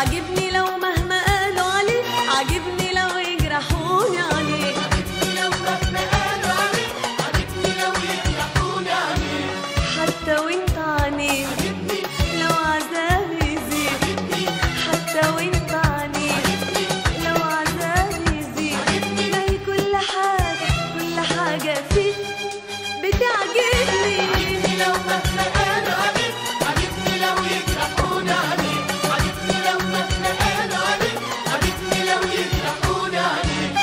عاجبني لو مهما قالوا عليه عاجبني لو يجرحوني عليه عجبني لو مهما قالوا عليك عجبني لو يجرحوني عليك حتى وانت عنيد عجبني لو عذابي يزيد عجبني حتى وانت عنيد لو عذابي يزيد ما هي كل حاجة كل حاجة فيك بتعجبني عجبني لو مهما قالوا عليك عجبني لو يجرحوني عليك عجبني لو مهما قالوا عليك عجبني لو يجرحوني عليك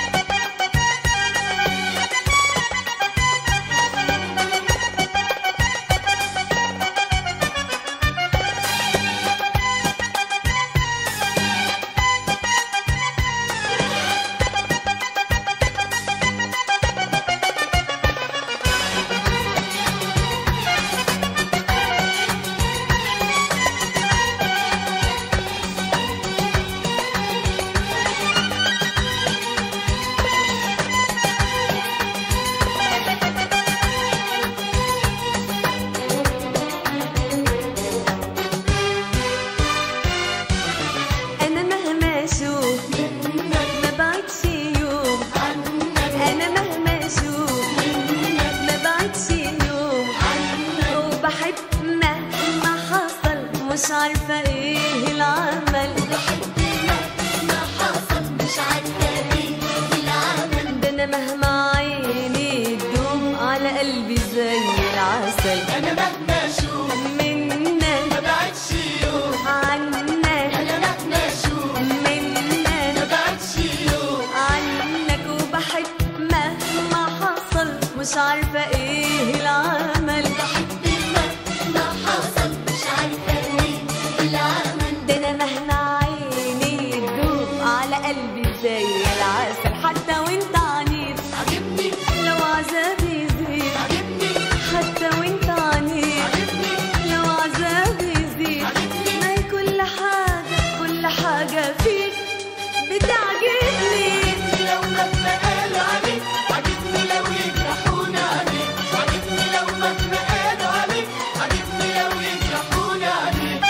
أنا مهما أشوف ما بعدش يوم أنا مهما أشوف ما بعدش يوم وبحب مهما حصل مش عارفة إيه العمل ما حصل مش عارفة ايه العمل ده أنا مهما عيني تدوم على قلبي زي العسل انا مهما اشوف منك ما بعدش يوم عنك انا مهما اشوف منك ما بعدش يوم عنك وبحب مهما حصل مش عارفة ايه العمل بحب ما حصل مش عارفة ايه العمل ده انا مهما عيني تدوب على قلبي زي العسل حتى وانت عنيد عجبني لو عذابي يزيد عجبني حتى وانت عنيد عجبني لو عذابي يزيد ما هي كل حاجة كل حاجة فيك بتعجبني لو مهما قالوا عليك عجبني لو يجرحوني عليك عجبني لو مهما قالوا عليك عجبني لو يجرحوني عليك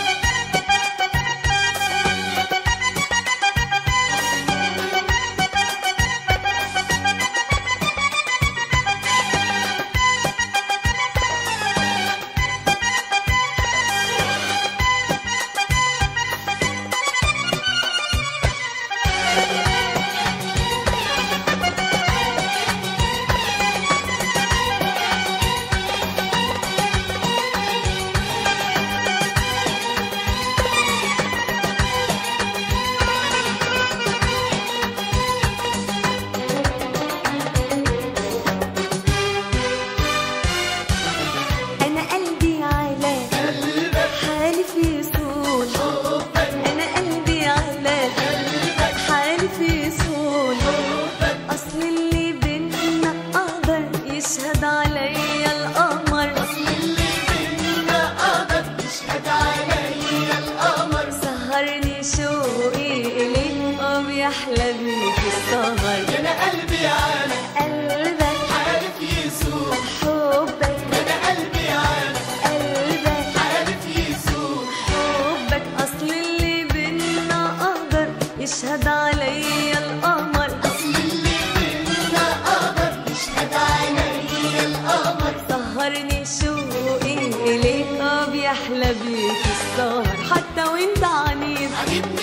انا قلبي على قلبك حالف يصون حبك انا قلبي على قلبك حالف يصون حبك اصل اللي بينا قدر يشهد عليا القمر اللي بينا قدر يشهد عليا القمر سهرني شوقي اليك وبيحلى بيك السهر انا قلبي على قلبك حالف يسوع حبك انا قلبي على قلبك حالف يسوع حبك اصل اللي بينا قدر يشهد عليا القمر اللي بينا قدر يشهد عليا القمر سهرني شوقي إليك وبيحلى بيك السهر حتى وانت عنيد عجبني